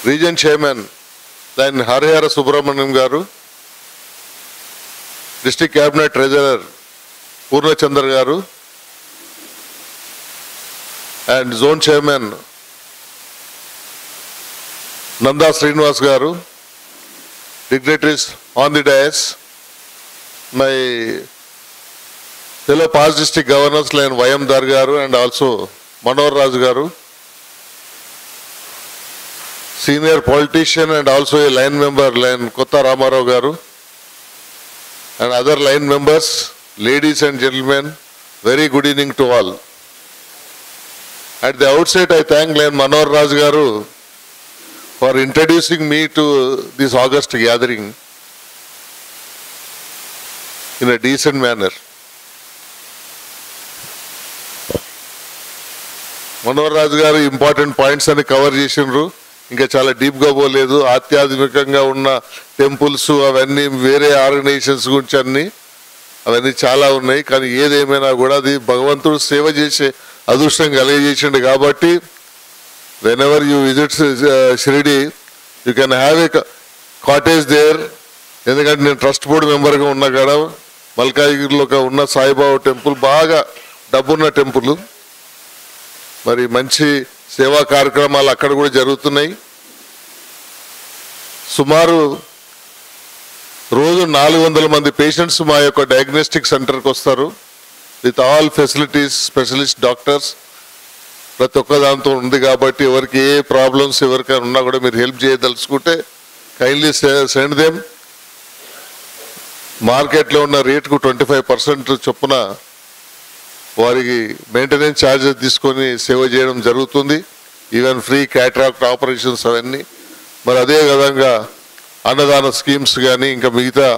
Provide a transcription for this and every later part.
Reason chairman దాని హరిహర సుబ్రహ్మణ్యం గారు district cabinet treasurer Purnachandra garu and zone chairman Nanda Srinivas garu dignitaries on the dais, my fellow past district governors like Vayam Dar garu and also Manohar Raj garu, senior politician and also a line member line Kotta Ramarao garu, and other line members, ladies and gentlemen, very good evening to all. At the outset, I thank line Manohar Raj garu for introducing me to this August gathering in a decent manner. Manohar Raju గారు important points అని cover చేసిండ్రు ఇంకా చాలా deep గా పోలేదు ఆధ్యాత్మికంగా ఉన్న temples అవన్నీ వేరే ఆర్గనైజేషన్స్ గురించి అన్ని అవన్నీ చాలా ఉన్నాయి కానీ ఏదేమైనా కూడా అది భగవంతుడు సేవ చేసే అదృష్టం కలిగజేసిండు కాబట్టి whenever you visit uh, Shirdi, you can have a cottage there. ఎందుకంటే నేను ట్రస్ట్ బోర్డు మెంబర్గా ఉన్నా కాడ మల్కాజ్గిరిలో ఒక ఉన్న సాయిబాబా టెంపుల్ బాగా డబ్బున్న టెంపుల్ మరి మంచి సేవా కార్యక్రమాలు అక్కడ కూడా జరుగుతున్నాయి సుమారు రోజు నాలుగు వందల మంది పేషెంట్స్ మా యొక్క డయాగ్నోస్టిక్ సెంటర్కి వస్తారు with all facilities specialist doctors ప్రతి ఒక్క దాంతో ఉంది కాబట్టి ఎవరికి ఏ ప్రాబ్లమ్స్ ఎవరికైనా ఉన్నా కూడా మీరు హెల్ప్ చేయదలుచుకుంటే కైండ్లీ సెండ్ దెమ్ మార్కెట్లో ఉన్న రేటుకు ట్వంటీ ఫైవ్ పర్సెంట్ చొప్పున వారికి మెయింటెనెన్స్ ఛార్జెస్ తీసుకొని సేవ చేయడం జరుగుతుంది ఈవెన్ ఫ్రీ క్యాట్రాక్ట్ ఆపరేషన్స్ అవన్నీ మరి అదే విధంగా అన్నదాన స్కీమ్స్ కానీ ఇంకా మిగతా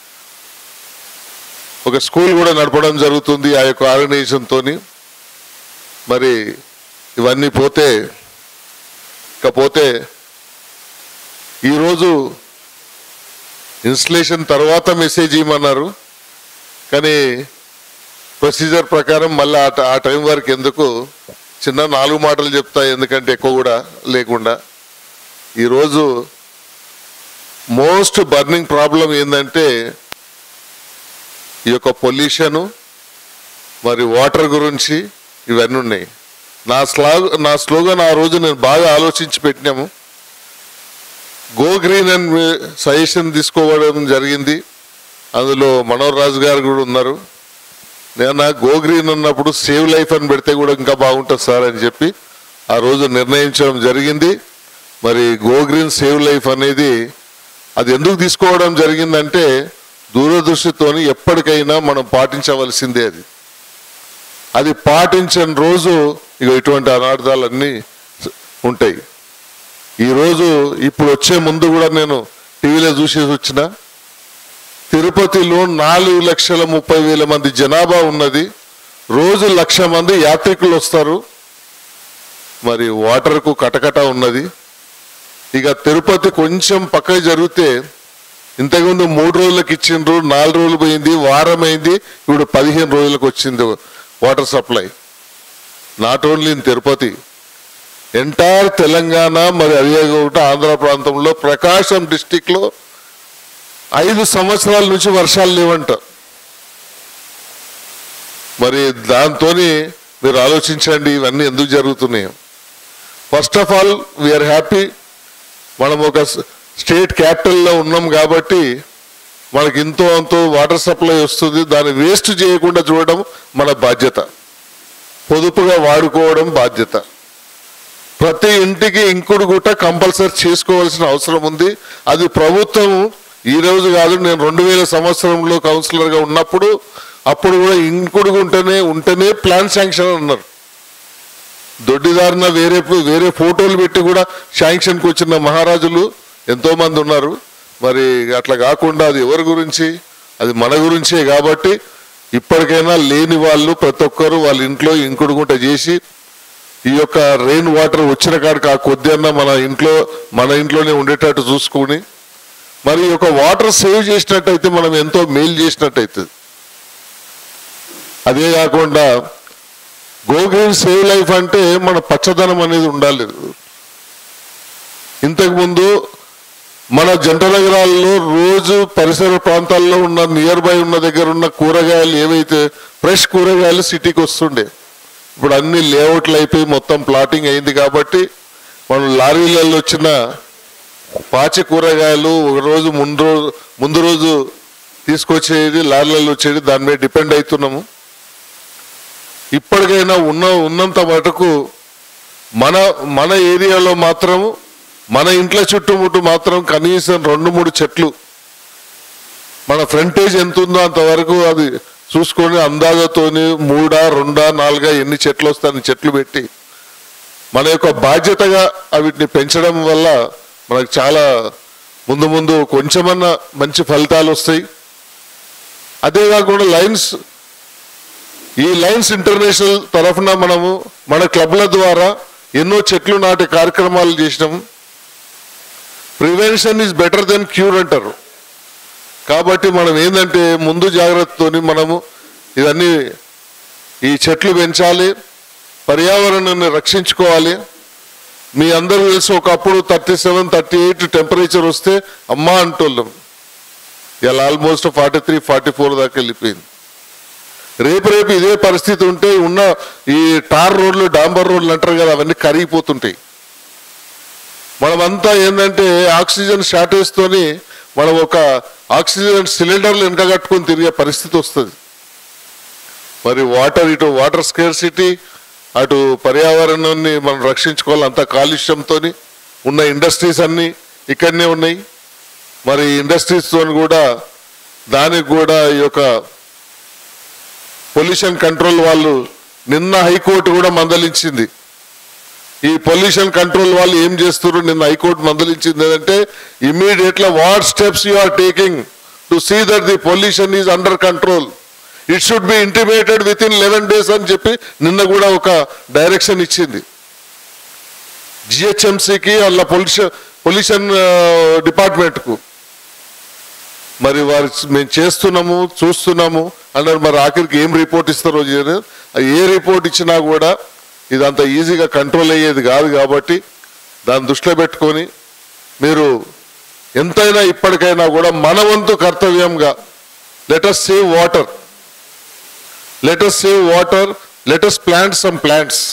ఒక స్కూల్ కూడా నడపడం జరుగుతుంది ఆ యొక్క ఆర్గనైజేషన్తోని మరి ఇవన్నీ పోతే ఇకపోతే ఈరోజు ఇన్స్టలేషన్ తర్వాత మెసేజ్ ఇవ్వమన్నారు కానీ ప్రొసీజర్ ప్రకారం మళ్ళీ ఆ ట- ఆ టైం వరకు ఎందుకు చిన్న నాలుగు మాటలు చెప్తా ఎందుకంటే ఎక్కువ కూడా లేకుండా ఈరోజు మోస్ట్ బర్నింగ్ ప్రాబ్లం ఏంటంటే ఈ యొక్క పొల్యూషను మరి వాటర్ గురించి ఇవన్నీ ఉన్నాయి నా స్లా నా స్లోగన్ ఆ రోజు నేను బాగా ఆలోచించి పెట్టినాము గో గ్రీన్ అని సజెషన్ తీసుకోవడం జరిగింది అందులో మనోహర్ రాజు గారు కూడా ఉన్నారు నేను నా గో గ్రీన్ అన్నప్పుడు సేవ్ లైఫ్ అని పెడితే కూడా ఇంకా బాగుంటుంది సార్ అని చెప్పి ఆ రోజు నిర్ణయించడం జరిగింది మరి గో గ్రీన్ సేవ్ లైఫ్ అనేది అది ఎందుకు తీసుకోవడం జరిగిందంటే దూరదృష్టితోని ఎప్పటికైనా మనం పాటించవలసిందే అది అది పాటించని రోజు ఇక ఇటువంటి అనార్థాలన్నీ ఉంటాయి ఈరోజు ఇప్పుడు వచ్చే ముందు కూడా నేను టీవీలో చూసేసి వచ్చిన తిరుపతిలో నాలుగు లక్షల ముప్పై వేల మంది జనాభా ఉన్నది రోజు లక్ష మంది యాత్రికులు వస్తారు మరి వాటర్కు కటకట ఉన్నది ఇక తిరుపతి కొంచెం పక్కకి జరిగితే ఇంతకుముందు మూడు రోజులకు ఇచ్చిండ్రు నాలుగు రోజులు పోయింది వారం అయింది ఇప్పుడు పదిహేను రోజులకు వచ్చింది water supply not only in Tirupati entire Telangana మరి అదే కాకుండా ఆంధ్ర ప్రాంతంలో ప్రకాశం డిస్టిక్ లో ఐదు సంవత్సరాల నుంచి వర్షాలు లేవంట మరి దాంతో మీరు ఆలోచించండి ఇవన్నీ ఎందుకు జరుగుతున్నాయి first of all we are happy మనం ఒక స్టేట్ క్యాపిటల్లో ఉన్నాం కాబట్టి మనకి ఇంతో అంతో వాటర్ సప్లై వస్తుంది దాన్ని వేస్ట్ చేయకుండా చూడడం మన బాధ్యత పొదుపుగా వాడుకోవడం బాధ్యత ప్రతి ఇంటికి ఇంకుడు గుట్ట కంపల్సరీ చేసుకోవాల్సిన అవసరం ఉంది అది ప్రభుత్వం ఈ రోజు కాదు నేను రెండు వేల సంవత్సరంలో కౌన్సిలర్గా ఉన్నప్పుడు అప్పుడు కూడా ఇంకుడు గుంటనే ఉంటేనే ప్లాన్ శాంక్షన్ అన్నారు దొడ్డిదారిన వేరే వేరే ఫోటోలు పెట్టి కూడా శాంక్షన్కి వచ్చిన మహారాజులు ఎంతో మంది ఉన్నారు మరి అట్లా కాకుండా అది ఎవరి గురించి అది మన గురించే కాబట్టి ఇప్పటికైనా లేని వాళ్ళు ప్రతి ఒక్కరు వాళ్ళ ఇంట్లో ఇంకుడు గుంట చేసి ఈ యొక్క రెయిన్ వాటర్ వచ్చిన కాడికి ఆ కొద్ది అన్న మన ఇంట్లో మన ఇంట్లోనే ఉండేటట్టు చూసుకుని మరి ఈ యొక్క వాటర్ సేవ్ చేసినట్టయితే మనం ఎంతో మేలు చేసినట్టయితే అదే కాకుండా గో గ్రీన్ సేవ్ లైఫ్ అంటే మన పచ్చదనం అనేది ఉండాలి ఇంతకుముందు మన జంట నగరాల్లో రోజు పరిసర ప్రాంతాల్లో ఉన్న నియర్ బై ఉన్న దగ్గర ఉన్న కూరగాయలు ఏవైతే ఫ్రెష్ కూరగాయలు సిటీకి వస్తుండే ఇప్పుడు అన్ని లేఅవుట్లు అయిపోయి మొత్తం ప్లాటింగ్ అయింది కాబట్టి మనం లారీలలో వచ్చిన పాచి కూరగాయలు ఒక రోజు ముందు రోజు ముందు రోజు తీసుకొచ్చేది లారీలలో వచ్చేది దాని మీద డిపెండ్ అవుతున్నాము ఇప్పటికైనా ఉన్న ఉన్నంత మటుకు మన మన ఏరియాలో మాత్రం మన ఇంట్ల చుట్టుముట్టు మాత్రం కనీసం రెండు మూడు చెట్లు మన ఫ్రంటేజ్ ఎంత ఉందో అంతవరకు అది చూసుకొని అందాజతోని మూడా రెండా నాలుగా ఎన్ని చెట్లు వస్తాయని చెట్లు పెట్టి మన యొక్క బాధ్యతగా వీటిని పెంచడం వల్ల మనకు చాలా ముందు ముందు కొంచెమన్నా మంచి ఫలితాలు వస్తాయి అదే కాకుండా లైన్స్ ఈ లైన్స్ ఇంటర్నేషనల్ తరఫున మనము మన క్లబ్ల ద్వారా ఎన్నో చెట్లు నాటే కార్యక్రమాలు చేసినాము prevention is better than cure అంటారు కాబట్టి మనం ఏంటంటే ముందు జాగ్రత్తతోని మనము ఇవన్నీ ఈ చెట్లు పెంచాలి పర్యావరణాన్ని రక్షించుకోవాలి మీ అందరూ తెలుసు ఒకప్పుడు thirty seven thirty eight temperature వస్తే అమ్మా అంటోళ్ళం ఇలా almost forty three forty four దాకా వెళ్ళిపోయింది రేపు రేపు ఇదే పరిస్థితి ఉంటే ఉన్న ఈ టార్ రోడ్లు డాంబర్ రోడ్లు అంటారు కదా అవన్నీ కరిగిపోతుంటాయి మనమంతా ఏంటంటే ఆక్సిజన్ షార్టేజ్ తోని మనం ఒక ఆక్సిజన్ సిలిండర్లు వెనక కట్టుకొని తిరిగే పరిస్థితి వస్తుంది మరి వాటర్ ఇటు వాటర్ స్కేర్సిటీ అటు పర్యావరణాన్ని మనం రక్షించుకోవాలి అంత కాలుష్యంతో ఉన్న ఇండస్ట్రీస్ అన్నీ ఇక్కడనే ఉన్నాయి మరి ఇండస్ట్రీస్తో కూడా దానికి కూడా ఈ యొక్క పొల్యూషన్ కంట్రోల్ వాళ్ళు నిన్న హైకోర్టు కూడా మందలించింది ఈ పొల్యూషన్ కంట్రోల్ వాళ్ళు ఏం చేస్తున్నారు నిన్న హైకోర్టు మందలించింది ఏంటంటే ఇమీడియట్ గా what steps you are taking to see that the pollution is under control it should be intimated within eleven days అని చెప్పి నిన్న కూడా ఒక డైరెక్షన్ ఇచ్చింది జిహెచ్ఎంసీకి వాళ్ళ పొల్యూషన్ పొల్యూషన్ డిపార్ట్మెంట్కు మరి వారు మేము చేస్తున్నాము చూస్తున్నాము అన్నారు మరి ఆఖరికి ఏం రిపోర్ట్ ఇస్తారో చేయలేదు. ఆ ఏ రిపోర్ట్ ఇచ్చినా కూడా ఇదంత ఈజీగా కంట్రోల్ అయ్యేది కాదు కాబట్టి దాన్ని దృష్టిలో పెట్టుకొని మీరు ఎంతైనా ఇప్పటికైనా కూడా మన వంతు కర్తవ్యంగా let's save water let's save water let's plant some plants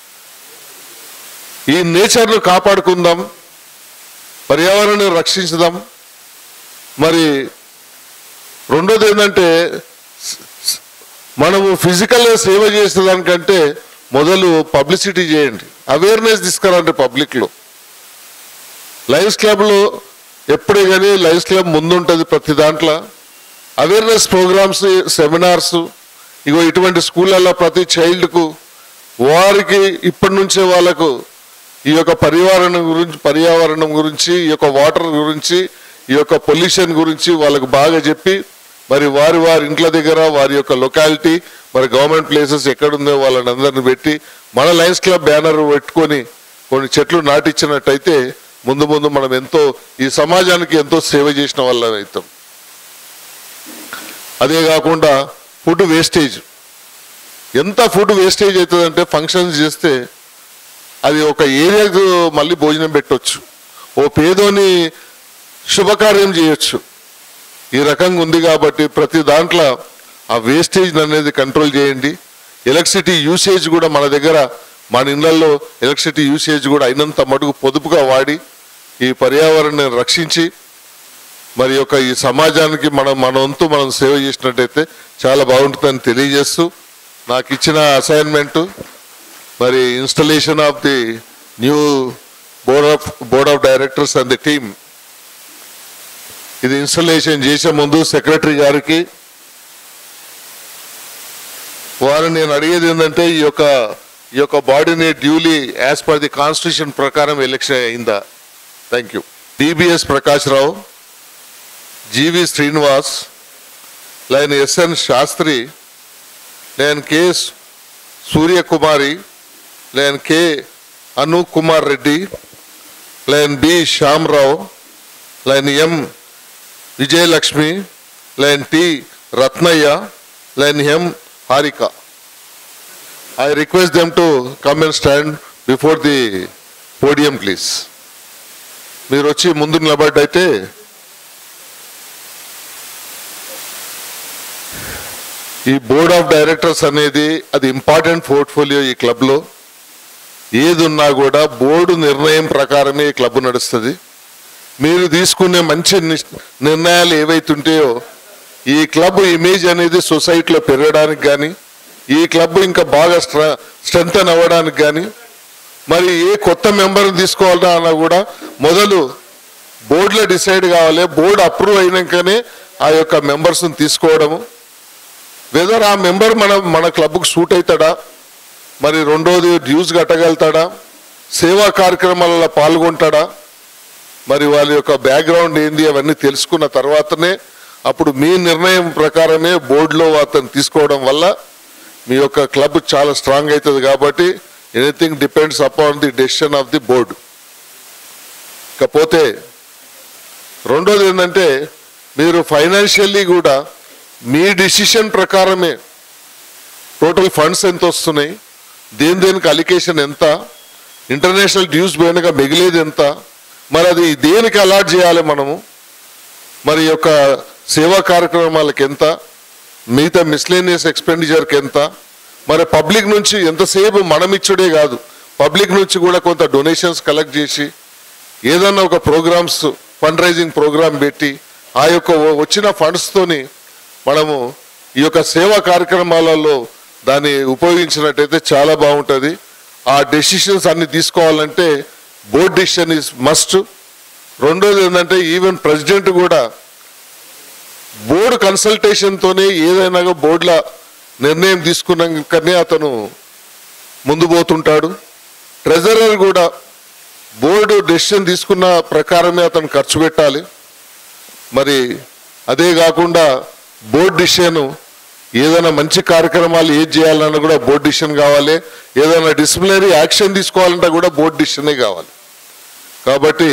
ఈ నేచర్ను కాపాడుకుందాం పర్యావరణాన్ని రక్షించుదాం మరి రెండోది ఏంటంటే స్- స్- మనము ఫిజికల్ సేవ చేసేదానికంటే మొదలు పబ్లిసిటీ చేయండి అవేర్నెస్ తీసుకురండి పబ్లిక్లో లయన్స్ క్లబ్లో ఎప్పుడే కానీ లయన్స్ క్లబ్ ముందుంటుంది ప్రతి దాంట్లో అవేర్నెస్ ప్రోగ్రామ్స్ సెమినార్స్ ఇగో ఇటువంటి స్కూళ్ళల్లో ప్రతి చైల్డ్కు వారికి ఇప్పటి నుంచే వాళ్ళకు ఈ యొక్క పర్యావరణం గురించి పర్యావరణం గురించి ఈ యొక్క వాటర్ గురించి ఈ యొక్క పొల్యూషన్ గురించి వాళ్ళకు బాగా చెప్పి మరి వారి వారి ఇంట్ల దగ్గర వారి యొక్క లొకాలిటీ మరి గవర్నమెంట్ ప్లేసెస్ ఎక్కడుందో వాళ్ళని అందరిని పెట్టి మన లయన్స్ క్లబ్ బ్యానర్ పెట్టుకొని కొన్ని చెట్లు నాటించినట్టయితే ముందు ముందు మనం ఎంతో ఈ సమాజానికి ఎంతో సేవ చేసిన వాళ్ళం అవుతాం అదే కాకుండా ఫుడ్ వేస్టేజ్ ఎంత ఫుడ్ వేస్టేజ్ అవుతుందంటే ఫంక్షన్స్ చేస్తే అది ఒక ఏరియాకు మళ్ళీ భోజనం పెట్టొచ్చు ఓ పేదోని శుభకార్యం చేయొచ్చు ఈ రకంగా ఉంది కాబట్టి ప్రతి దాంట్లో ఆ వేస్టేజ్ అనేది కంట్రోల్ చేయండి ఎలక్ట్రిసిటీ యూసేజ్ కూడా మన దగ్గర మన ఇళ్లలో ఎలక్ట్రిసిటీ యూసేజ్ కూడా అయినంత మటుకు పొదుపుగా వాడి ఈ పర్యావరణాన్ని రక్షించి మరి యొక్క ఈ సమాజానికి మనం మన వంతు మనం సేవ చేసినట్టయితే చాలా బాగుంటుందని తెలియజేస్తూ నాకు ఇచ్చిన అసైన్మెంట్ మరి installation of the new board of board of directors and the team ఇది ఇన్స్టలేషన్ చేసే ముందు సెక్రటరీ గారికి వారు నేను అడిగేది ఏంటంటే ఈ యొక్క ఈ యొక్క బాడీని duly as per the constitution ప్రకారం ఎలక్షన్ అయిందా thank you DBS Prakash Rao G V Srinivas Lion S N Sastri Lion K Suryakumari Lion K Anu Kumar Reddy Lion B Shyamarao Lion M Vijayalakshmi Lion T Ratnaiah Lion M Harika I request them to come and stand before the podium please మీరు వచ్చి ముందు నిలబడ్డైతే ఈ board of directors అనేది అది important portfolio ఈ క్లబ్లో ఏది ఉన్నా కూడా బోర్డు నిర్ణయం ప్రకారమే ఈ క్లబ్ నడుస్తుంది మీరు తీసుకునే మంచి నిస్- నిర్ణయాలు ఏవైతుంటాయో ఈ క్లబ్ ఇమేజ్ అనేది సొసైటీలో పెరగడానికి కానీ ఈ క్లబ్ ఇంకా బాగా స్ట్ర స్ట్రెంగ్తన్ అవ్వడానికి కానీ మరి ఏ కొత్త మెంబర్ని తీసుకోవాలన్నా అన్నా కూడా మొదలు బోర్డులో డిసైడ్ కావాలి బోర్డు అప్రూవ్ అయినాకనే ఆ యొక్క మెంబర్స్ని తీసుకోవడము వెదర్ ఆ మెంబర్ మన మన క్లబ్కు సూట్ అవుతాడా మరి రెండోది డ్యూస్ కట్టగలుగుతాడా సేవా కార్యక్రమాలలో పాల్గొంటాడా మరి వాళ్ళ యొక్క బ్యాక్గ్రౌండ్ ఏంది అవన్నీ తెలుసుకున్న తర్వాతనే అప్పుడు మీ నిర్ణయం ప్రకారమే బోర్డులో అతను తీసుకోవడం వల్ల మీ యొక్క క్లబ్ చాలా స్ట్రాంగ్ అవుతుంది కాబట్టి anything depends upon the decision of the board ఇకపోతే రెండోది ఏంటంటే మీరు ఫైనాన్షియల్లీ కూడా మీ డిసిషన్ ప్రకారమే టోటల్ ఫండ్స్ ఎంత వస్తున్నాయి దేని దేనికి అలికేషన్ ఎంత ఇంటర్నేషనల్ డ్యూస్ పోయినగా మిగిలేది ఎంత మరి అది దేనికి అలాట్ చేయాలి మనము మరి ఈ యొక్క సేవా కార్యక్రమాలకు ఎంత మిగతా మిస్లేనియస్ ఎక్స్పెండిచర్కి ఎంత మరి పబ్లిక్ నుంచి ఎంతసేపు మనం ఇచ్చుడే కాదు పబ్లిక్ నుంచి కూడా కొంత డొనేషన్స్ కలెక్ట్ చేసి ఏదన్నా ఒక ప్రోగ్రామ్స్ ఫండ్ రైజింగ్ ప్రోగ్రామ్ పెట్టి ఆ యొక్క వ- వచ్చిన ఫండ్స్తోని మనము ఈ యొక్క సేవా కార్యక్రమాలలో దాన్ని ఉపయోగించినట్టయితే చాలా బాగుంటుంది ఆ డెసిషన్స్ అన్ని తీసుకోవాలంటే బోర్డ్ డెసిషన్ ఇస్ మస్ట్ రెండోది ఏంటంటే ఈవెన్ ప్రెసిడెంట్ కూడా బోర్డు కన్సల్టేషన్తోనే ఏదైనా బోర్డుల నిర్ణయం తీసుకున్నాకనే అతను ముందు పోతుంటాడు ట్రెజరర్ కూడా బోర్డు డెసిషన్ తీసుకున్న ప్రకారమే అతను ఖర్చు పెట్టాలి మరి అదే కాకుండా బోర్డు డిసిషన్ ఏదైనా మంచి కార్యక్రమాలు ఏది చేయాలన్నా కూడా బోర్డు డిసిషన్ కావాలి ఏదైనా డిసిప్లినరీ యాక్షన్ తీసుకోవాలంటే కూడా బోర్డు డిసిషనే కావాలి కాబట్టి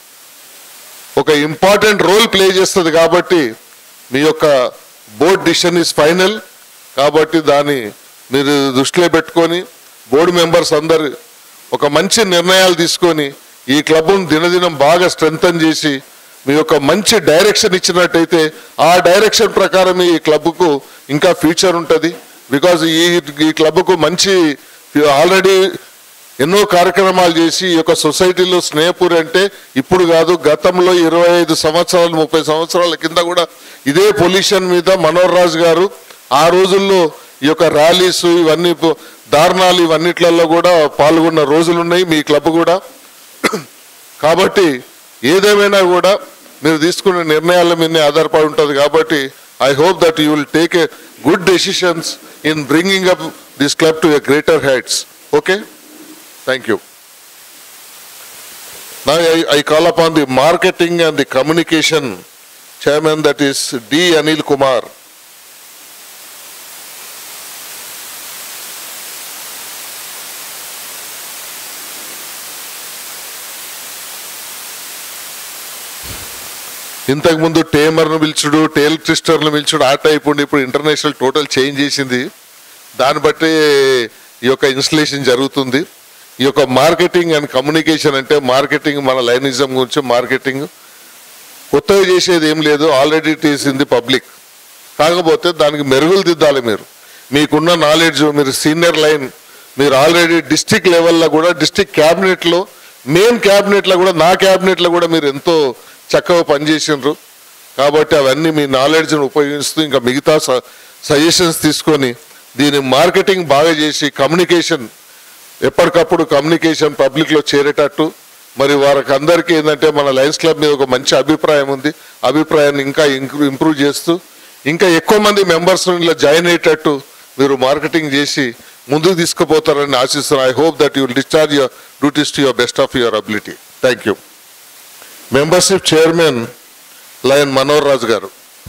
ఒక ఇంపార్టెంట్ రోల్ ప్లే చేస్తుంది కాబట్టి మీ యొక్క బోర్డ్ డిసిషన్ ఇస్ ఫైనల్ కాబట్టి దాన్ని మీరు దృష్టిలో పెట్టుకొని బోర్డు మెంబర్స్ అందరు ఒక మంచి నిర్ణయాలు తీసుకొని ఈ క్లబ్ను దినదినం బాగా స్ట్రెంగ్తన్ చేసి మీ యొక్క మంచి డైరెక్షన్ ఇచ్చినట్టయితే ఆ డైరెక్షన్ ప్రకారం ఈ క్లబ్కు ఇంకా ఫ్యూచర్ ఉంటుంది బికాజ్ ఈ ఈ క్లబ్కు మంచి ఆల్రెడీ ఎన్నో కార్యక్రమాలు చేసి ఈ యొక్క సొసైటీలో స్నేహపూరి అంటే ఇప్పుడు కాదు గతంలో ఇరవై ఐదు సంవత్సరాలు ముప్పై సంవత్సరాల కింద కూడా ఇదే పొల్యూషన్ మీద మనోహర్ రాజు గారు ఆ రోజుల్లో ఈ యొక్క ర్యాలీస్ ఇవన్నీ పో- దారుణాలు ఇవన్నిట్లలో కూడా పాల్గొన్న రోజులు ఉన్నాయి మీ క్లబ్ కూడా కాబట్టి ఏదేమైనా కూడా మీరు తీసుకునే నిర్ణయాల మీదనే ఆధారపడి ఉంటుంది కాబట్టి I hope that you will take a good decisions in bringing up this club to a greater heights okay thank you Now I, I call upon the marketing and the communication chairman that is D. Anil Kumar. ఇంతకుముందు టేమర్ను పిలుచుడు టేల్ ట్విస్టర్ను పిలుచుడు ఆ type ఉండి ఇప్పుడు international total change చేసింది దాన్ని బట్టి ఈ యొక్క installation జరుగుతుంది ఈ యొక్క మార్కెటింగ్ అండ్ కమ్యూనికేషన్ అంటే మార్కెటింగ్ మన లైనిజం గురించి మార్కెటింగ్ కొత్తగా చేసేది ఏం లేదు already it is in the public కాకపోతే దానికి మెరుగులు దిద్దాలి మీరు మీకున్న నాలెడ్జ్ మీరు సీనియర్ లైన్ మీరు ఆల్రెడీ డిస్టిక్ లెవెల్లో కూడా డిస్టిక్ క్యాబినెట్లో మెయిన్ క్యాబినెట్లో కూడా నా క్యాబినెట్లో కూడా మీరు ఎంతో చక్కగా పనిచేసిండ్రు కాబట్టి అవన్నీ మీ నాలెడ్జ్ని ఉపయోగిస్తూ ఇంకా మిగతా సజెషన్స్ తీసుకొని దీని మార్కెటింగ్ బాగా చేసి కమ్యూనికేషన్ ఎప్పటికప్పుడు కమ్యూనికేషన్ పబ్లిక్లో చేరేటట్టు మరి వారికి అందరికీ ఏంటంటే మన లయన్స్ క్లబ్ మీద ఒక మంచి అభిప్రాయం ఉంది అభిప్రాయాన్ని ఇంకా ఇంప్రూవ్ చేస్తూ ఇంకా ఎక్కువ మంది మెంబర్స్ ఇలా జాయిన్ అయ్యేటట్టు మీరు మార్కెటింగ్ చేసి ముందుకు తీసుకుపోతారని ఆశిస్తున్నాను I hope that you discharge your duties to your best of your ability thank you membership chairman Lion Manohar Raju garu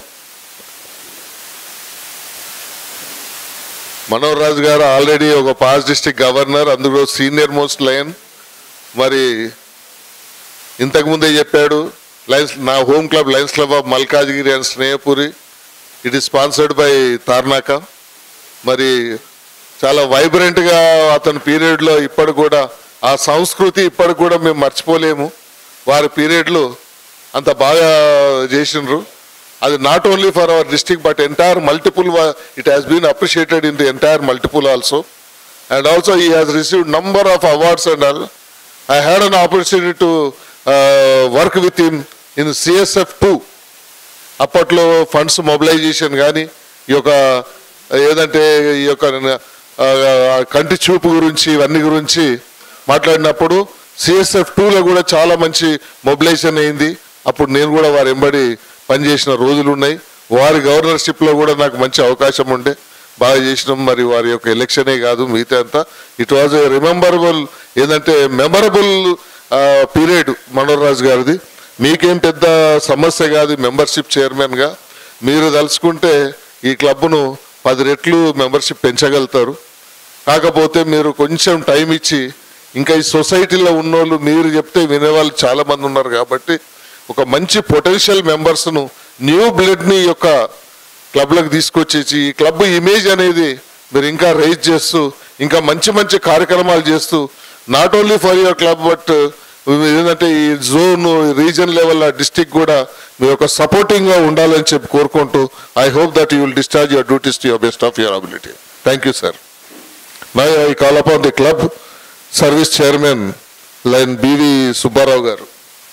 Manohar Raju garu already ఒక పాస్ డిస్ట్రిక్ట్ గవర్నర్ అందులో సీనియర్ మోస్ట్ లయన్ మరి ఇంతకుముందే చెప్పాడు లయన్స్ నా home club Lions club of Malkajgiri and Snehapuri it is sponsored by Tarnaka మరి చాలా వైబ్రెంట్గా అతని పీరియడ్లో ఇప్పటి కూడా ఆ సంస్కృతి ఇప్పటికి కూడా మేము మర్చిపోలేము వారి పీరియడ్లో అంత బాగా చేసిండ్రు అది not only for our district but entire multiple it has been appreciated in the entire multiple also and also ఈ has received number of awards and all I had an opportunity to work with in in CSF too అప్పట్లో funds mobilisation కానీ ఈ యొక్క ఏదంటే ఈ యొక్క ఆ, కంటి చూపు గురించి ఇవన్నీ గురించి మాట్లాడినప్పుడు సిఎస్ఎఫ్ టూలో కూడా చాలా మంచి మొబిలైజేషన్ అయింది అప్పుడు నేను కూడా వారి ఎంబడి పనిచేసిన రోజులు ఉన్నాయి వారి గవర్నర్షిప్లో కూడా నాకు మంచి అవకాశం ఉండే బాగా చేసినాం మరి వారి యొక్క ఎలక్షనే కాదు మిగతా అంతా ఇట్ వాజ్ ఏ రిమెంబరబుల్ ఏంటంటే మెమరబుల్ పీరియడ్ మనోహర్ రాజు గారిది మీకేం పెద్ద సమస్య కాదు మెంబర్షిప్ చైర్మన్గా మీరు తలుచుకుంటే ఈ క్లబ్ను పది రెట్లు మెంబర్షిప్ పెంచగలుగుతారు కాకపోతే మీరు కొంచెం టైం ఇచ్చి ఇంకా ఈ సొసైటీలో ఉన్నోళ్ళు మీరు చెప్తే వినేవాళ్ళు చాలా మంది ఉన్నారు కాబట్టి ఒక మంచి పొటెన్షియల్ మెంబర్స్ను న్యూ బ్లడ్ని యొక్క క్లబ్లకు తీసుకొచ్చేసి ఈ క్లబ్ ఇమేజ్ అనేది మీరు ఇంకా రైజ్ చేస్తూ ఇంకా మంచి మంచి కార్యక్రమాలు చేస్తూ not only for your club but ఏంటంటే ఈ జోన్ రీజన్ లెవెల్ డిస్టిక్ కూడా మీ యొక్క సపోర్టింగ్ గా ఉండాలని చెప్పి కోరుకుంటూ I hope that you will discharge your duties to your best of your ability thank you sir now I call upon the club service chairman Lion B V Subbarao garu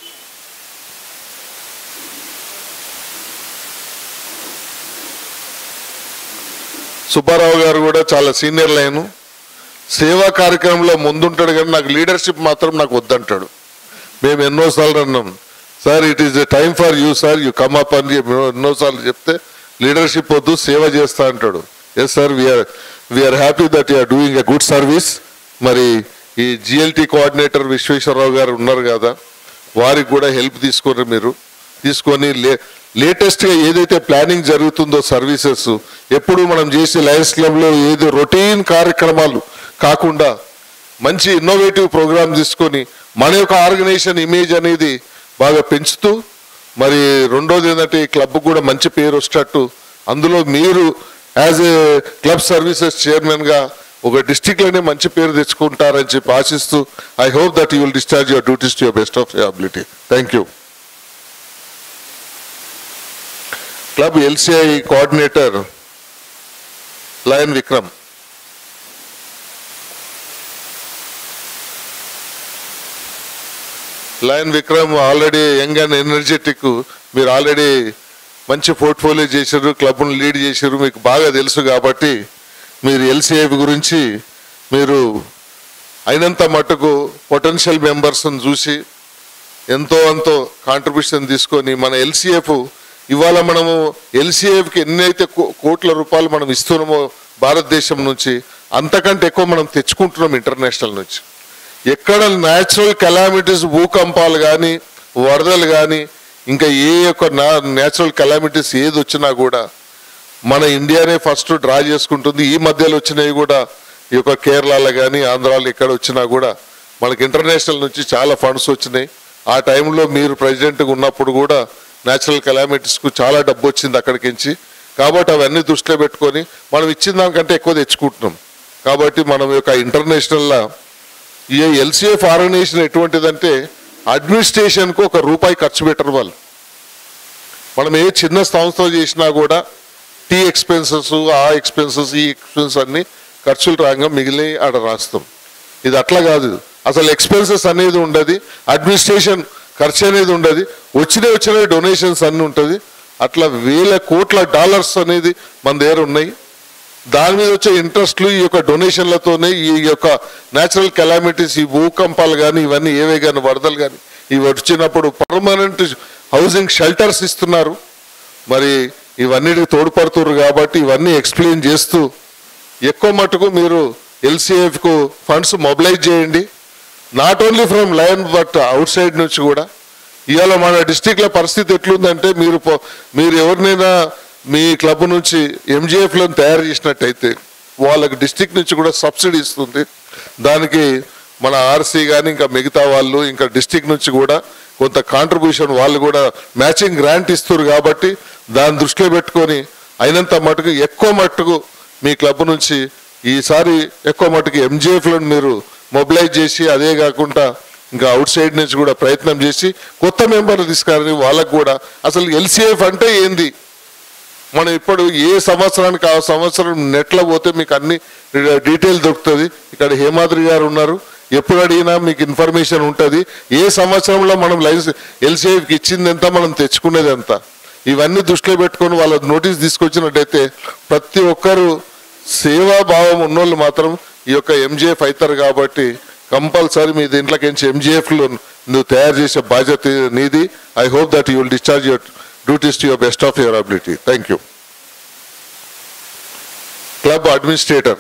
Subbarao గారు కూడా చాలా senior line సేవా కార్యక్రమంలో ముందుంటాడు కానీ నాకు లీడర్షిప్ మాత్రం నాకు వద్దంటాడు మేము ఎన్నోసార్లు అన్నాం sir it is the time for you sir you come up అని చెప్పి ఎన్నోసార్లు చెప్తే లీడర్షిప్ వద్దు సేవ చేస్తా అంటాడు yes sir we're we're happy that you're doing a good service మరి ఈ జిఎల్టీ కోఆర్డినేటర్ విశ్వేశ్వరరావు గారు ఉన్నారు కదా వారికి కూడా హెల్ప్ తీసుకొని మీరు తీసుకొని లే లేటెస్ట్గా ఏదైతే ప్లానింగ్ జరుగుతుందో సర్వీసెస్ ఎప్పుడు మనం చేసే లయన్స్ క్లబ్లో ఏదో రొటీన్ కార్యక్రమాలు కాకుండా మంచి ఇన్నోవేటివ్ ప్రోగ్రామ్ తీసుకొని మన యొక్క ఆర్గనైజేషన్ ఇమేజ్ అనేది బాగా పెంచుతూ మరి రెండోది ఏంటంటే ఈ క్లబ్ కూడా మంచి పేరు వచ్చేటట్టు అందులో మీరు యాజ్ ఏ క్లబ్ సర్వీసెస్ చైర్మన్గా ఒక డిస్టిక్లోనే మంచి పేరు తెచ్చుకుంటారని చెప్పి ఆశిస్తూ I hope that you will discharge your duties to your best of your ability thank you club LCI coordinator lion Vikram lion Vikram already young and energetic మీరు ఆల్రెడీ మంచి పోర్ట్ఫోలియో చేశారు క్లబ్ను లీడ్ చేశారు మీకు బాగా తెలుసు కాబట్టి మీరు ఎల్సిఐ గురించి మీరు అయినంత మట్టుకు పొటెన్షియల్ మెంబర్స్ని చూసి ఎంతో అంతో కాంట్రిబ్యూషన్ తీసుకొని మన ఎల్సిఎఫ్ ఇవాళ మనము ఎల్సిఎఫ్కి ఎన్నైతే కో- కోట్ల రూపాయలు మనం ఇస్తున్నామో భారతదేశం నుంచి అంతకంటే ఎక్కువ మనం తెచ్చుకుంటున్నాం ఇంటర్నేషనల్ నుంచి ఎక్కడ న్యాచురల్ కెలామిటీస్ భూకంపాలు కానీ వరదలు కానీ ఇంకా ఏ యొక్క న్యాచురల్ కెలామిటీస్ ఏది వచ్చినా కూడా మన ఇండియానే ఫస్ట్ డ్రా చేసుకుంటుంది ఈ మధ్యలో వచ్చినవి కూడా ఈ యొక్క కేరళలో కానీ ఆంధ్రాలో ఎక్కడ వచ్చినా కూడా మనకి ఇంటర్నేషనల్ నుంచి చాలా ఫండ్స్ వచ్చినాయి ఆ టైంలో మీరు ప్రెసిడెంట్గా ఉన్నప్పుడు కూడా న్యాచురల్ కెలామిటీస్కు చాలా డబ్బు వచ్చింది అక్కడికించి కాబట్టి అవన్నీ దృష్టిలో పెట్టుకొని మనం ఇచ్చిన దానికంటే ఎక్కువ తెచ్చుకుంటున్నాం కాబట్టి మనం యొక్క ఇంటర్నేషనల్లో ఈ ఎల్సీఎఫ్ ఆర్గనైజేషన్ ఎటువంటిదంటే అడ్మినిస్ట్రేషన్కు ఒక రూపాయి ఖర్చు పెట్టరు వాళ్ళు మనం ఏ చిన్న సంస్థ చేసినా కూడా టీ ఎక్స్పెన్సెస్ ఆ ఎక్స్పెన్సెస్ ఈ ఎక్స్పెన్సెస్ అన్ని ఖర్చులు రాగా మిగిలి ఆడ రాస్తాం ఇది అట్లా కాదు అసలు ఎక్స్పెన్సెస్ అనేది ఉండదు అడ్మినిస్ట్రేషన్ ఖర్చు అనేది ఉండదు వచ్చిన వచ్చిన డొనేషన్స్ అన్ని ఉంటుంది అట్లా వేల కోట్ల డాలర్స్ అనేది మన దగ్గర ఉన్నాయి దాని మీద వచ్చే ఇంట్రెస్ట్లు ఈ యొక్క డొనేషన్లతోనే ఈ యొక్క న్యాచురల్ కెలామిటీస్ ఈ భూకంపాలు కానీ ఇవన్నీ ఏవే కానీ వరదలు కానీ ఇవి వచ్చినప్పుడు పర్మనెంట్ హౌసింగ్ షెల్టర్స్ ఇస్తున్నారు మరి ఇవన్నిటికి తోడ్పడుతున్నారు కాబట్టి ఇవన్నీ ఎక్స్ప్లెయిన్ చేస్తూ ఎక్కువ మటుకు మీరు ఎల్సీఎఫ్కు ఫండ్స్ మొబిలైజ్ చేయండి not only from lion but outside నుంచి కూడా ఇవాళ మన డిస్టిక్లో పరిస్థితి ఎట్లుందంటే మీరు పో- మీరు ఎవరినైనా మీ క్లబ్ నుంచి ఎంజిఎఫ్లను తయారు చేసినట్టయితే వాళ్ళకి డిస్టిక్ నుంచి కూడా సబ్సిడీ ఇస్తుంది దానికి మన ఆర్సీ కానీ ఇంకా మిగతా వాళ్ళు ఇంకా డిస్టిక్ నుంచి కూడా కొంత కాంట్రిబ్యూషన్ వాళ్ళు కూడా మ్యాచింగ్ గ్రాంట్ ఇస్తారు కాబట్టి దాన్ని దృష్టిలో పెట్టుకొని అయినంత మటుకు ఎక్కువ మట్టుకు మీ క్లబ్ నుంచి ఈసారి ఎక్కువ మటుకు ఎంజిఎఫ్లను మీరు మొబిలైజ్ చేసి అదే కాకుండా ఇంకా అవుట్ సైడ్ నుంచి కూడా ప్రయత్నం చేసి కొత్త మెంబర్లు తీసుకురాని వాళ్ళకు కూడా అసలు ఎల్సీఎఫ్ అంటే ఏంది మనం ఇప్పుడు ఏ సంవత్సరానికి ఆ సంవత్సరం నెట్లో పోతే మీకు అన్ని డీటెయిల్ దొరుకుతుంది ఇక్కడ హేమాద్రి గారు ఉన్నారు ఎప్పుడు అడిగినా మీకు ఇన్ఫర్మేషన్ ఉంటుంది ఏ సంవత్సరంలో మనం లైసెన్స్ ఎల్సీఐకి ఇచ్చింది ఎంత మనం తెచ్చుకునేది ఎంత ఇవన్నీ దృష్టిలో పెట్టుకొని వాళ్ళ నోటీస్ తీసుకొచ్చినట్టయితే ప్రతి ఒక్కరు సేవాభావం ఉన్నోళ్ళు మాత్రం ఈ యొక్క ఎంజిఎఫ్ అవుతారు కాబట్టి కంపల్సరీ మీ దీంట్లోకి ఎంజిఎఫ్లో నువ్వు తయారు చేసే బాధ్యత నీది I hope that you will discharge your duties to your best of your ability thank you club administrator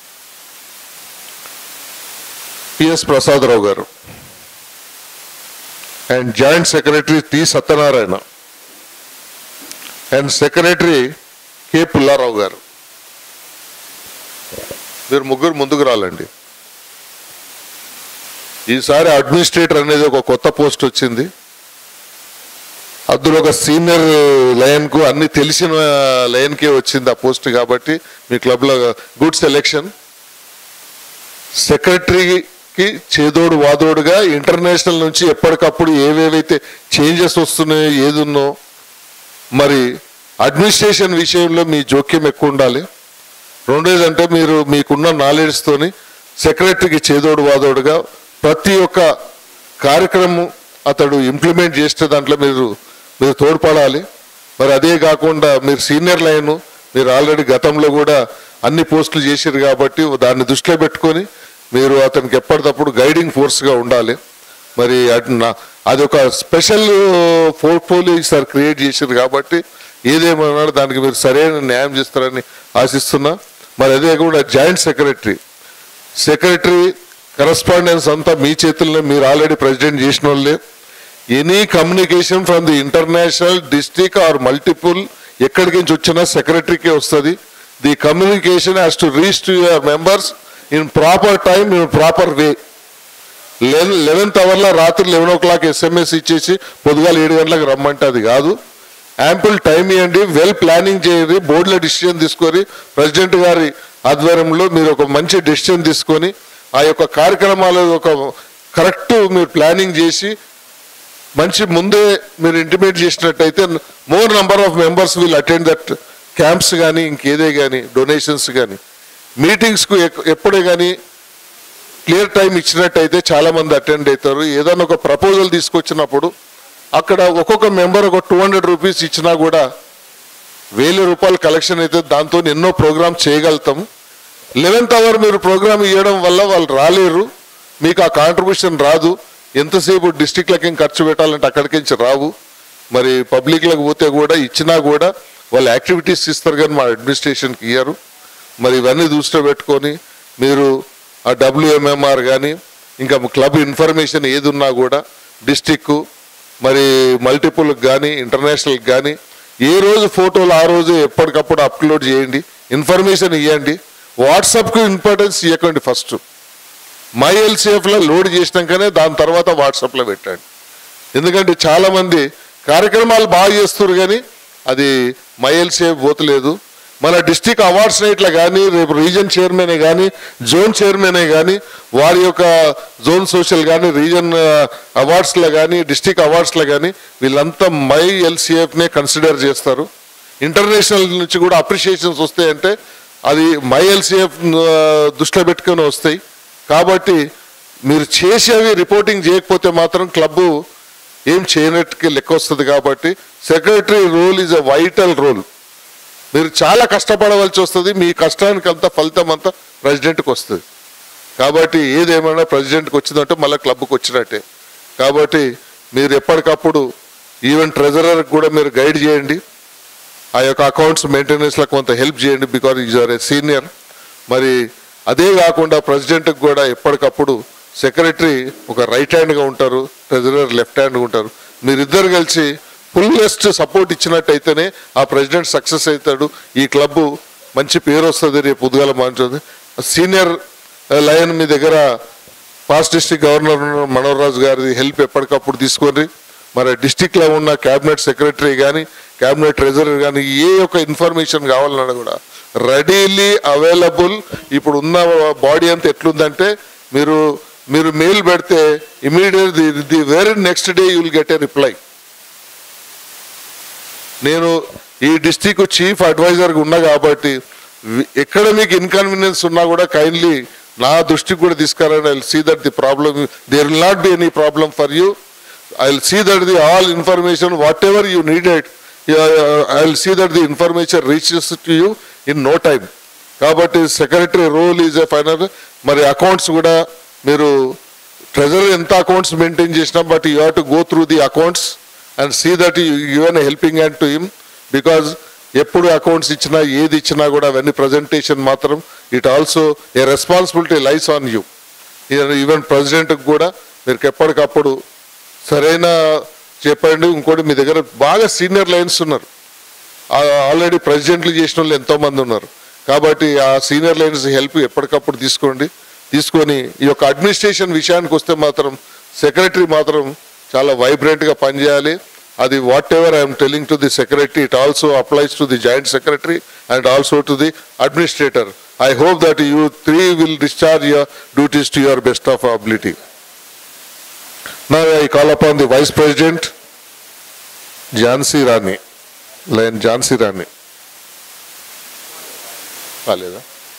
PS Prasadarao garu and joint secretary T Satyanarayana and secretary K Pullarao garu మీరు ముగ్గురు ముందుకు రాలండి ఈసారి అడ్మినిస్ట్రేటర్ అనేది ఒక కొత్త పోస్ట్ వచ్చింది అందులో ఒక సీనియర్ లయన్ కు అన్ని తెలిసిన లయన్ కే వచ్చింది ఆ పోస్ట్ కాబట్టి మీ క్లబ్ లో గుడ్ సెలెక్షన్ సెక్రటరీకి చేదోడు వాదోడుగా ఇంటర్నేషనల్ నుంచి ఎప్పటికప్పుడు ఏవేవైతే చేంజెస్ వస్తున్నాయో ఏదున్నో మరి అడ్మినిస్ట్రేషన్ విషయంలో మీ జోక్యం ఎక్కువ ఉండాలి రెండోది అంటే మీరు మీకున్న నాలెడ్జ్ తోని సెక్రటరీకి చేదోడు వాదోడుగా ప్రతి ఒక్క కార్యక్రమం అతడు ఇంప్లిమెంట్ చేసే దాంట్లో మీరు మీరు తోడ్పడాలి మరి అదే కాకుండా మీరు సీనియర్ లైన్ మీరు ఆల్రెడీ గతంలో కూడా అన్ని పోస్టులు చేశారు కాబట్టి దాన్ని దృష్టిలో పెట్టుకొని మీరు అతనికి ఎప్పటికప్పుడు గైడింగ్ ఫోర్స్గా ఉండాలి మరి అటు నా- అది ఒక స్పెషల్ పోర్ట్ఫోలియో సార్ క్రియేట్ చేశారు కాబట్టి ఏదేమన్నా దానికి మీరు సరైన న్యాయం చేస్తారని ఆశిస్తున్నా మరి అదే కూడా జాయింట్ సెక్రటరీ సెక్రటరీ కరస్పాండెన్స్ అంతా మీ చేతుల్లో మీరు ఆల్రెడీ ప్రెసిడెంట్ చేసిన వాళ్ళే any communication from the international district or multiple ఎక్కడికి నుంచి వచ్చినా సెక్రటరీకే వస్తుంది the communication has to reach to your members in proper time in proper way eleventh అవర్లో రాత్రి లెవెన్ ఓ క్లాక్ ఎస్ఎంఎస్ ఇచ్చేసి పొద్దుగాల ఏడు గంటలకు రమ్మంటే అది కాదు యాంపుల్ టైం ఇవ్వండి వెల్ ప్లానింగ్ చేయండి బోర్డులో డిసిషన్ తీసుకొని ప్రెసిడెంట్ గారి ఆధ్వర్యంలో మీరు ఒక మంచి డెసిషన్ తీసుకొని ఆ యొక్క కార్యక్రమాలు ఒక కరెక్ట్ మీరు ప్లానింగ్ చేసి మంచి ముందే మీరు ఇంటిమేట్ చేసినట్టయితే more number of members will attend that camps కానీ ఇంకేదే కానీ డొనేషన్స్ కానీ మీటింగ్స్కు ఎప్పుడే కానీ క్లియర్ టైం ఇచ్చినట్టయితే చాలా మంది అటెండ్ అవుతారు ఏదైనా ఒక ప్రపోజల్ తీసుకొచ్చినప్పుడు అక్కడ ఒక్కొక్క మెంబర్ ఒక టూ హండ్రెడ్ రూపీస్ ఇచ్చినా కూడా వేల రూపాయలు కలెక్షన్ అయితే దాంతో ఎన్నో ప్రోగ్రామ్ చేయగలుగుతాం లెవెన్త్ అవర్ మీరు ప్రోగ్రామ్ ఇవ్వడం వల్ల వాళ్ళు రాలేరు మీకు ఆ కాంట్రిబ్యూషన్ రాదు ఎంతసేపు డిస్టిక్లకి ఖర్చు పెట్టాలంటే అక్కడికి నుంచి రావు మరి పబ్లిక్లకు పోతే కూడా ఇచ్చినా కూడా వాళ్ళు యాక్టివిటీస్ ఇస్తారు కానీ మా అడ్మినిస్ట్రేషన్కి ఇయ్యరు మరి ఇవన్నీ దృష్టిలో పెట్టుకొని మీరు ఆ డబ్ల్యూఎంఎంఆర్ కానీ ఇంకా క్లబ్ ఇన్ఫర్మేషన్ ఏది ఉన్నా కూడా డిస్టిక్ మరి మల్టిపుల్ కానీ ఇంటర్నేషనల్కి కానీ ఏ రోజు ఫోటోలు ఆ రోజు ఎప్పటికప్పుడు అప్లోడ్ చేయండి ఇన్ఫర్మేషన్ ఇవ్వండి వాట్సాప్కు ఇంపార్టెన్స్ ఇవ్వకండి ఫస్ట్ మై ఎల్సీఎఫ్లో లోడ్ చేసినాకనే దాని తర్వాత వాట్సాప్లో పెట్టండి ఎందుకంటే చాలామంది కార్యక్రమాలు బాగా చేస్తారు కానీ అది మై ఎల్సీఎఫ్ పోతలేదు మన డిస్టిక్ అవార్డ్స్ నైట్లో కానీ రేపు రీజన్ చైర్మనే కానీ జోన్ చైర్మనే కానీ వారి యొక్క జోన్ సోషల్ కానీ రీజన్ అవార్డ్స్లో కానీ డిస్టిక్ అవార్డ్స్లో కానీ వీళ్ళంతా మై ఎల్సీఎఫ్నే కన్సిడర్ చేస్తారు ఇంటర్నేషనల్ నుంచి కూడా అప్రిషియేషన్స్ వస్తాయంటే అది మై ఎల్సీఎఫ్ దృష్టిలో పెట్టుకొని వస్తాయి కాబట్టి మీరు చేసేవి రిపోర్టింగ్ చేయకపోతే మాత్రం క్లబ్బు ఏం చేయనట్టుకి లెక్క వస్తుంది కాబట్టి secretary role is a vital role మీరు చాలా కష్టపడవలసి వస్తుంది మీ కష్టానికి అంతా ఫలితం అంతా ప్రెసిడెంట్కి వస్తుంది కాబట్టి ఏదేమైనా ప్రెసిడెంట్కి వచ్చిందంటే మళ్ళీ క్లబ్కి వచ్చినట్టే కాబట్టి మీరు ఎప్పటికప్పుడు ఈవెన్ ట్రెజరర్కి కూడా మీరు గైడ్ చేయండి ఆ యొక్క అకౌంట్స్ మెయింటెనెన్స్లో కొంత హెల్ప్ చేయండి because is are a senior మరి అదే కాకుండా ప్రెసిడెంట్కి కూడా ఎప్పటికప్పుడు సెక్రటరీ ఒక రైట్ హ్యాండ్గా ఉంటారు ట్రెజరర్ లెఫ్ట్ హ్యాండ్గా ఉంటారు మీరిద్దరు కలిసి ఫుల్లెస్ట్ సపోర్ట్ ఇచ్చినట్టయితేనే ఆ ప్రెసిడెంట్ సక్సెస్ అవుతాడు ఈ క్లబ్ మంచి పేరు వస్తుంది రేపు పొద్దుగాల మంచిది సీనియర్ లయన్ మీ దగ్గర past district governor Manohar Raju గారి హెల్ప్ ఎప్పటికప్పుడు తీసుకొని మరి డిస్టిక్లో ఉన్న క్యాబినెట్ సెక్రటరీ కానీ క్యాబినెట్ ట్రెజరర్ కానీ ఏ యొక్క ఇన్ఫర్మేషన్ కావాలన్నా కూడా రెడీలీ అవైలబుల్ ఇప్పుడు ఉన్న బాడీ అంతా ఎట్లుందంటే మీరు మీరు మెయిల్ పెడితే immediate the the very next day you will get a reply నేను ఈ డిస్టిక్ చీఫ్ అడ్వైజర్గా ఉన్నా కాబట్టి వి- ఎక్కడ మీకు ఇన్కన్వీనియన్స్ ఉన్నా కూడా కైండ్లీ నా దృష్టికి కూడా తీసుకురండి I see that the problem there will not be any problem for you I will see that the all information whatever you needed I will see that the information reaches to you in no time కాబట్టి secretary role is a final మరి accounts కూడా మీరు treasury ఎంత accounts maintain చేసినా but you have to go through the accounts and see that you given helping hand to him because ఎప్పుడు accounts ఇచ్చినా ఏది ఇచ్చినా కూడా అవన్నీ ప్రజెంటేషన్ మాత్రం it also a responsibility lies on you even ప్రెసిడెంట్కి కూడా మీరు ఎప్పటికప్పుడు సరైన చెప్పండి ఇంకోటి మీ దగ్గర బాగా సీనియర్ లైన్స్ ఉన్నారు ఆల్రెడీ ప్రెసిడెంట్లు చేసిన వాళ్ళు ఎంతో మంది ఉన్నారు కాబట్టి ఆ సీనియర్ లైన్స్ హెల్ప్ ఎప్పటికప్పుడు తీసుకోండి తీసుకొని ఈ యొక్క అడ్మినిస్ట్రేషన్ విషయానికి వస్తే మాత్రం సెక్రటరీ మాత్రం చాలా వైబ్రెంట్గా పనిచేయాలి అది whatever I'm telling to the secretary it also applies to the joint secretary and also to the administrator I hope that you three will discharge your duties to your best of ability Now I call upon the Vice President, Jhansi Rani. Lion Jhansi Rani కాలేదా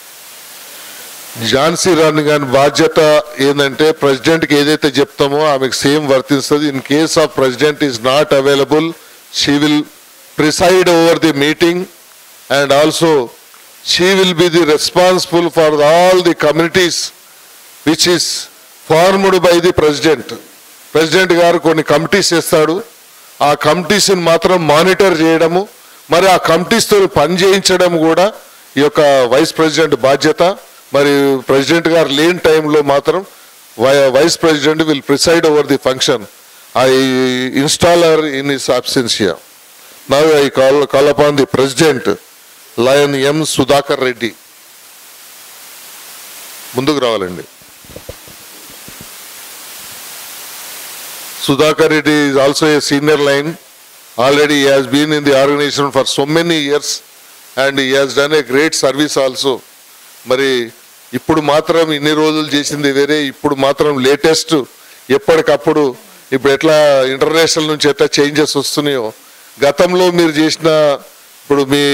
ఝాన్సీ రాణి గారి బాధ్యత ఏంటంటే ప్రెసిడెంట్కి ఏదైతే చెప్తామో ఆమెకు same వర్తిస్తుంది in case of president is not available she will preside over the meeting and also she will be the responsible for all the communities which is formed by the president president గారు కొన్ని committees చేస్తాడు ఆ కమిటీస్ని మాత్రం monitor చేయడము మరి ఆ కమిటీస్తో పని చేయించడం కూడా ఈ యొక్క వైస్ ప్రెసిడెంట్ బాధ్యత మరి ప్రెసిడెంట్ గారు లేని టైంలో మాత్రం వై- vice president will preside over the function I installer in is absentia now I call call upon the president lion M Sudhakar Reddy ముందుకు రావాలండి Sudhakar Reddy is also a senior line. Already he has been in the organization for so many years and he has done a great service also. మరి ఇప్పుడు మాత్రం ఇన్ని రోజులు చేసింది వేరే ఇప్పుడు మాత్రం లేటెస్ట్ ఎప్పటికప్పుడు ఇప్పుడు ఎట్లా ఇంటర్నేషనల్ నుంచి ఎట్లా చేంజెస్ వస్తున్నాయో గతంలో మీరు చేసిన ఇప్పుడు మీ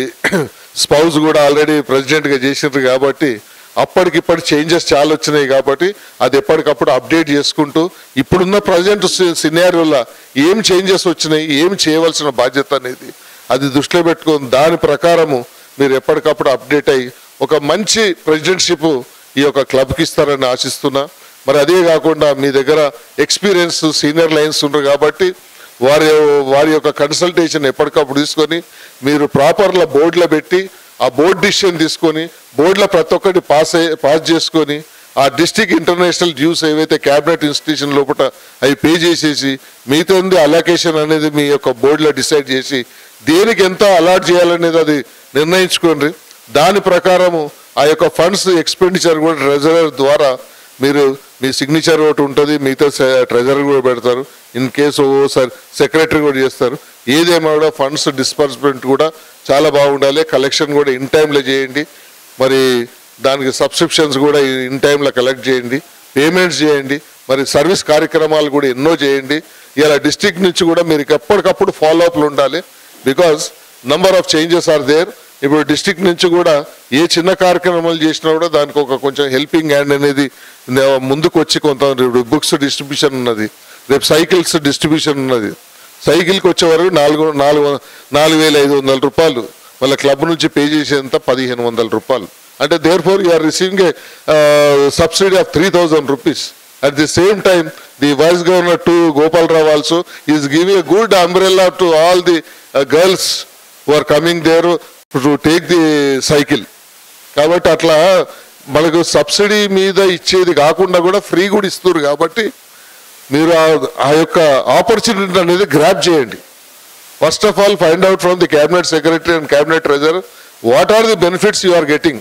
స్పౌజ్ కూడా ఆల్రెడీ ప్రెసిడెంట్గా చేసినారు కాబట్టి అప్పటికిప్పటి చేంజెస్ చాలా వచ్చినాయి కాబట్టి అది ఎప్పటికప్పుడు అప్డేట్ చేసుకుంటూ ఇప్పుడున్న ప్రజెంట్ సినారియోలో ఏం చేంజెస్ వచ్చినాయి ఏం చేయవలసిన బాధ్యత అనేది అది దృష్టిలో పెట్టుకొని దాని ప్రకారము మీరు ఎప్పటికప్పుడు అప్డేట్ అయ్యి ఒక మంచి ప్రెసిడెంట్షిప్ ఈ యొక్క క్లబ్కి ఇస్తారని ఆశిస్తున్నా మరి అదే కాకుండా మీ దగ్గర ఎక్స్పీరియన్స్ సీనియర్ లైన్స్ ఉన్నారు కాబట్టి వారి వారి యొక్క కన్సల్టేషన్ ఎప్పటికప్పుడు తీసుకొని మీరు ప్రాపర్గా బోర్డులో పెట్టి ఆ బోర్డు డిసిషన్ తీసుకొని బోర్డులో ప్రతి ఒక్కటి పాస్ అయ్యి పాస్ చేసుకొని ఆ డిస్టిక్ ఇంటర్నేషనల్ డ్యూస్ ఏవైతే క్యాబినెట్ ఇన్స్టిట్యూషన్ లోపల అవి పే చేసేసి మిగతా అలొకేషన్ అనేది మీ యొక్క బోర్డులో డిసైడ్ చేసి దేనికి ఎంత అలాట్ చేయాలనేది అది నిర్ణయించుకోండి దాని ప్రకారము ఆ యొక్క ఫండ్స్ ఎక్స్పెండిచర్ కూడా ట్రెజరర్ ద్వారా మీరు మీ సిగ్నేచర్ ఒకటి ఉంటుంది మిగతా ట్రెజరర్ కూడా పెడతారు ఇన్ కేసు ఓసారి సెక్రటరీ కూడా చేస్తారు ఏదేమో కూడా ఫండ్స్ డిస్బర్స్మెంట్ కూడా చాలా బాగుండాలి కలెక్షన్ కూడా ఇన్ టైంలో చేయండి మరి దానికి సబ్స్క్రిప్షన్స్ కూడా ఇన్ టైంలో కలెక్ట్ చేయండి పేమెంట్స్ చేయండి మరి సర్వీస్ కార్యక్రమాలు కూడా ఎన్నో చేయండి ఇలా డిస్టిక్ నుంచి కూడా మీరు ఎప్పటికప్పుడు ఫాలో అప్లు ఉండాలి because number of changes are there ఇప్పుడు డిస్టిక్ నుంచి కూడా ఏ చిన్న కార్యక్రమాలు చేసినా కూడా దానికి ఒక కొంచెం హెల్పింగ్ హ్యాండ్ అనేది నే- ముందుకు వచ్చి కొంత ఇప్పుడు బుక్స్ డిస్ట్రిబ్యూషన్ ఉన్నది రేపు సైకిల్స్ డిస్ట్రిబ్యూషన్ ఉన్నది సైకిల్కి వచ్చే వరకు నాలుగు నాలుగు నాలుగు వేల ఐదు వందల రూపాయలు వాళ్ళ క్లబ్ నుంచి పే చేసేంత పదిహేను వందల రూపాయలు అంటే therefore you're receiving a subsidy of three thousand rupees at the same time the vice governor to Gopal Rao also is giving a good umbrella to all the girls who are coming there to take the cycle కాబట్టి అట్లా మనకు subsidy మీద ఇచ్చేది కాకుండా కూడా free కూడా ఇస్తున్నారు కాబట్టి మీరు ఆ- ఆ యొక్క ఆపర్చునిటీ అనేది గ్రాప్ చేయండి first of all find out from the cabinet secretary and cabinet treasure what are the benefits you are getting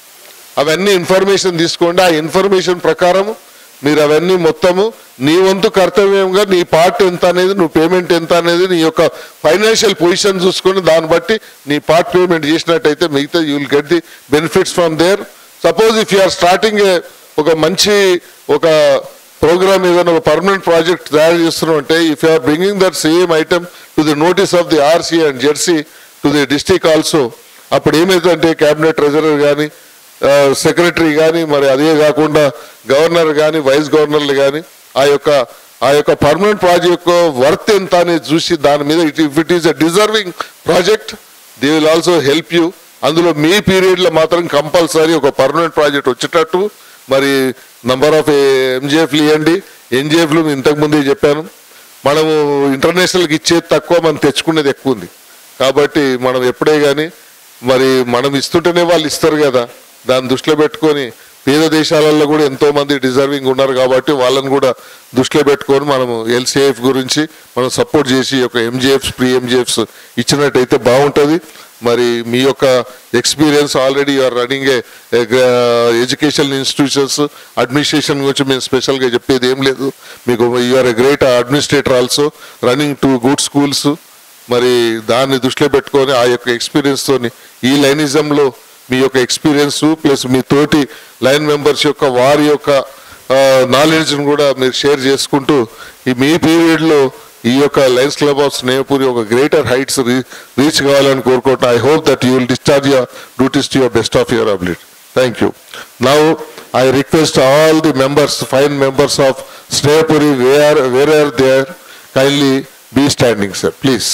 అవన్నీ ఇన్ఫర్మేషన్ తీసుకోండి ఆ ఇన్ఫర్మేషన్ ప్రకారం మీరు అవన్నీ మొత్తము నీ వంతు కర్తవ్యంగా నీ పార్ట్ ఎంత అనేది నువ్వు పేమెంట్ ఎంత అనేది నీ యొక్క ఫైనాన్షియల్ పొజిషన్ చూసుకొని దాన్ని బట్టి నీ పార్ట్ పేమెంట్ చేసినట్టయితే మిగతా you will get the benefits from there suppose if you are starting a ఒక మంచి ఒక ప్రోగ్రామ్ ఏదైనా ఒక పర్మనెంట్ ప్రాజెక్ట్ తయారు చేస్తున్నాం అంటే if you are bringing that same item to the notice of the RC and ZC to the district also అప్పుడు ఏమైందంటే క్యాబినెట్ ట్రెజరర్ కానీ సెక్రటరీ కానీ మరి అదే కాకుండా గవర్నర్ కానీ వైస్ గవర్నర్లు కానీ ఆ యొక్క ఆ యొక్క పర్మనెంట్ ప్రాజెక్ట్ వర్త్ ఎంత అనేది చూసి దాని మీద if it is a deserving project they will also help you అందులో మీ పీరియడ్లో మాత్రం కంపల్సరీ ఒక పర్మనెంట్ ప్రాజెక్ట్ వచ్చేటట్టు మరి నంబర్ ఆఫ్ ఎంజిఎఫ్లు ఇవ్వండి ఎన్జిఎఫ్లు ఇంతకు ముందే చెప్పాను మనము ఇంటర్నేషనల్కి ఇచ్చేది తక్కువ మనం తెచ్చుకునేది ఎక్కువ ఉంది కాబట్టి మనం ఎప్పుడే కానీ మరి మనం ఇస్తుంటేనే వాళ్ళు ఇస్తారు కదా దాన్ని దృష్టిలో పెట్టుకొని పేద దేశాలలో కూడా ఎంతో మంది డిజర్వింగ్ ఉన్నారు కాబట్టి వాళ్ళని కూడా దృష్టిలో పెట్టుకొని మనము ఎల్సిఎఫ్ గురించి మనం సపోర్ట్ చేసి ఒక ఎంజిఎఫ్స్ ప్రీ ఎంజిఎఫ్స్ ఇచ్చినట్టయితే బాగుంటుంది మరి మీ యొక్క experience already you're running a education institutions administration గురించి మేము స్పెషల్గా చెప్పేది ఏం లేదు మీకు you're a great administrator also running to good schools మరి దాన్ని దృష్టిలో పెట్టుకొని ఆ యొక్క ఎక్స్పీరియన్స్ తోని ఈ లైనిజంలో మీ యొక్క ఎక్స్పీరియన్స్ ప్లస్ మీ తోటి లైన్ మెంబర్స్ యొక్క వారి యొక్క నాలెడ్జ్ని కూడా మీరు షేర్ చేసుకుంటూ ఈ మీ పీరియడ్లో ఈ యొక్క లయన్స్ క్లబ్ ఆఫ్ స్నేహపూరి ఒక గ్రేటర్ హైట్స్ రీచ్ కావాలని కోరుకుంటున్నా I hope that you will discharge your duties to your best of your ability thank you now I request all the members fine members of Snehapuri where where are there kindly be standing sir please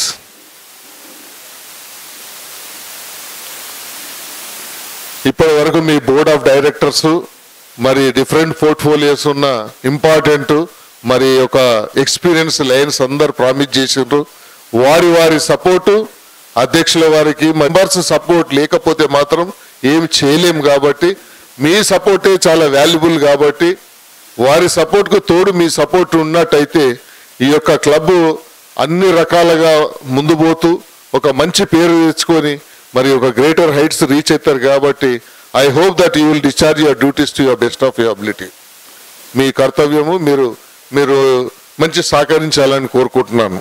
ఇప్పటి వరకు మీ board of directors మరి different portfolios ఉన్న important మరి ఒక experience lines అందరు promise చేసిండ్రు వారి వారి సపోర్టు అధ్యక్షుల వారికి మెంబర్స్ సపోర్ట్ లేకపోతే మాత్రం ఏమి చేయలేం కాబట్టి మీ సపోర్టే చాలా వాల్యుబుల్ కాబట్టి వారి సపోర్ట్కు తోడు మీ సపోర్ట్ ఉన్నట్టయితే ఈ యొక్క క్లబ్ అన్ని రకాలుగా ముందు పోతూ ఒక మంచి పేరు తెచ్చుకొని మరి ఒక గ్రేటర్ హైట్స్ రీచ్ అవుతారు కాబట్టి I hope that you will discharge your duties to your best of your ability మీ కర్తవ్యము మీరు మీరు మంచి సహకరించాలని కోరుకుంటున్నాను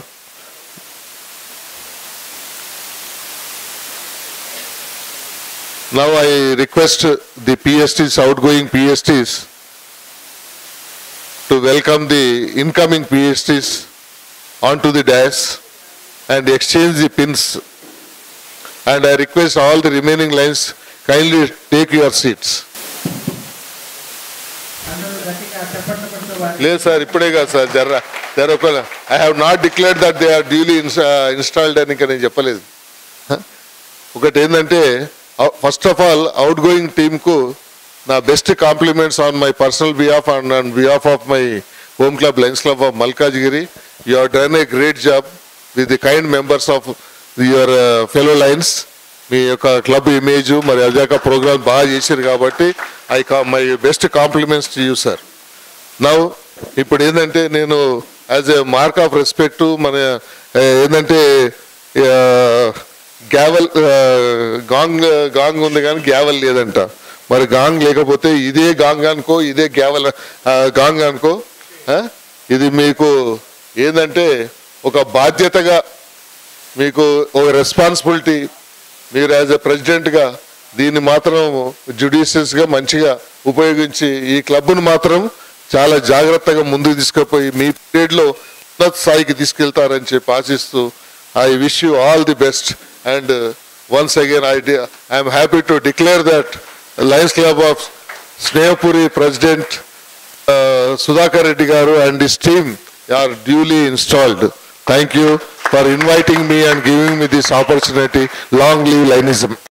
Now I request the PSTs, outgoing PSTs, to welcome the incoming PSTs onto the dais and exchange the pins. And I request all the remaining lines kindly take your seats. అందరూ గట్టిగా చప్పట్లు కొడుతూ వారి లేదు సార్ ఇప్పుడే కాదు sir జర్ర జర ఒక I have not declared that they are duly installed అని ఇంకా నేను చెప్పలేదు హ? ఒకటి ఏంటంటే first of all outgoing టీమ్కు నా best compliments on my personal behalf and on behalf of my home club Lions club of Malkajgiri you have done a great job with the kind members of your fellow lions మీ యొక్క club image మరి అదాక programme బాగా చేశారు కాబట్టి I కా my best compliments to you sir now ఇప్పుడు ఏంటంటే నేను as a mark of respect మన ఆ, ఏంటంటే గ్యావల్ గాంగ్ గాంగ్ ఉంది కానీ గ్యావల్ లేదంట మరి గాంగ్ లేకపోతే ఇదే గాంగ్ అనుకో ఇదే గ్యావల్ ఆ, గాంగ్ అనుకో ఆ? ఇది మీకు ఏంటంటే ఒక బాధ్యతగా మీకు ఒక రెస్పాన్సిబిలిటీ మీరు యాజ్ ఎ ప్రెసిడెంట్గా దీన్ని మాత్రం జుడిషియస్గా మంచిగా ఉపయోగించి ఈ క్లబ్ను మాత్రం చాలా జాగ్రత్తగా ముందుకు తీసుకుపోయి మీ పీరియడ్లో ఉన్నత స్థాయికి తీసుకెళ్తారని చెప్పి ఆశిస్తూ I wish you all the best and once again I I'm happy to declare that lions club of Snehapuri president Sudhakar Reddy garu and his team are duly installed thank you for inviting me and giving me this opportunity long live లైనిజం